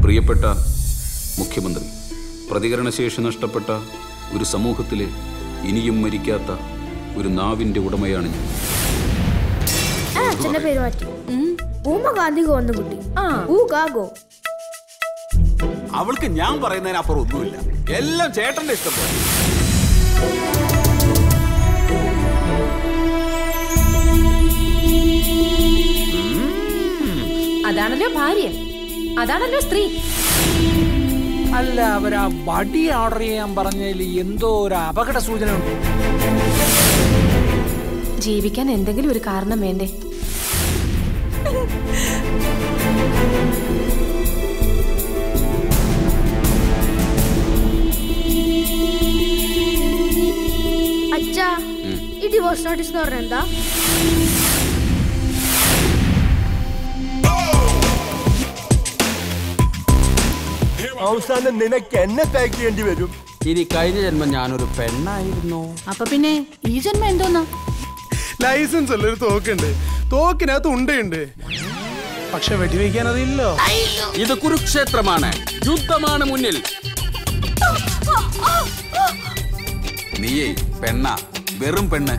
പ്രിയപ്പെട്ട മുഖ്യമന്ത്രി പ്രതികരണശേഷി നഷ്ടപ്പെട്ട ഒരു സമൂഹത്തിലെ ഇനിയും മരിക്കാത്ത ഒരു നാവിൻ്റെ ഉടമയാണ് ഞാൻ ആ അച്ഛന്റെ പേര് മാറ്റി ഊമ ഗാന്ധി ഗോന്ന കുട്ടി ഊ ഗാഗോ അവൾക്ക് ഞാൻ പറയുന്നതിനപ്പുറം ഒന്നുമില്ല എല്ലാം ചേട്ടന്റെ ഇഷ്ടം പോലെ അതാണല്ലോ ഭാര്യ അതാണല്ലോ സ്ത്രീ അല്ല അവർ ആ വടി ഓർഡർ ചെയ്യാൻ പറഞ്ഞതിൽ എന്തോ ഒരു അപകട സൂചന ഉണ്ട് ജീവിക്കാൻ എന്തെങ്കിലും ഒരു കാരണം വേണ്ടേ അച്ഛാ ഈ ഡിവോഴ്സ് നോട്ടീസ് എന്ന് പറഞ്ഞാൽ എന്താ അവസാനം നിനക്ക് എന്നെ പാക്ക് ചെയ്യേണ്ടി വരും ഇനി കഴിഞ്ഞ ജന്മം ഞാനൊരു പെണ്ണായിരുന്നു അപ്പൊ പിന്നെ ഈ ജന്മം എന്തോന്നാ ലൈസൻസ് അല്ല ഒരു തോക്കുണ്ട് തോക്കിനകത്ത് ഉണ്ടയുണ്ട് പക്ഷെ വെടിവെക്കാൻ അറിയില്ലോ ഇത് കുരുക്ഷേത്രമാണ് യുദ്ധമാണ് മുന്നിൽ നീയേ പെണ്ണ വെറും പെണ്ണ്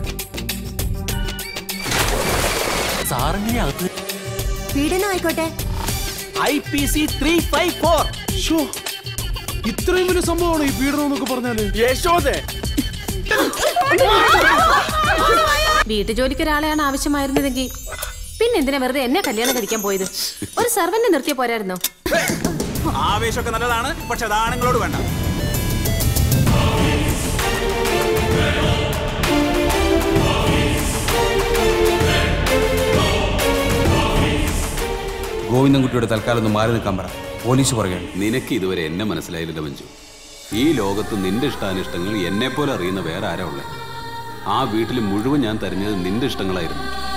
സാറിനെ അകത്ത് പീഡനം ആയിക്കോട്ടെ I P C three five four ഷോ ഇത്രയും വലിയ സംഭവമാണ് ഈ പീഡനം എന്നൊക്കെ പറഞ്ഞാല് യശോദേ വീട്ടുജോലിക്ക് ഒരാളെയാണ് ആവശ്യമായിരുന്നതെങ്കിൽ പിന്നെ എന്തിനാ വെറുതെ എന്നെ കല്യാണം കഴിക്കാൻ പോയത് ഒരു സർവന്റ് നിർത്തിയ പോരായിരുന്നോ ആവേശമൊക്കെ നല്ലതാണ് പക്ഷെ അത് ആണുങ്ങളോട് വേണ്ട ഗോവിന്ദൻകുട്ടിയുടെ തൽക്കാലം ഒന്ന് മാറി നിൽക്കാൻ പറ പോലീസ് പറയുകയാണ് നിനക്ക് ഇതുവരെ എന്നെ മനസ്സിലായില്ല മഞ്ജു ഈ ലോകത്ത് നിന്റെ ഇഷ്ടാനിഷ്ടങ്ങൾ എന്നെപ്പോലെ അറിയുന്ന വേറെ ആരാ ഉള്ളത് ആ വീട്ടിൽ മുഴുവൻ ഞാൻ തരുന്നത് നിന്റെ ഇഷ്ടങ്ങളായിരുന്നു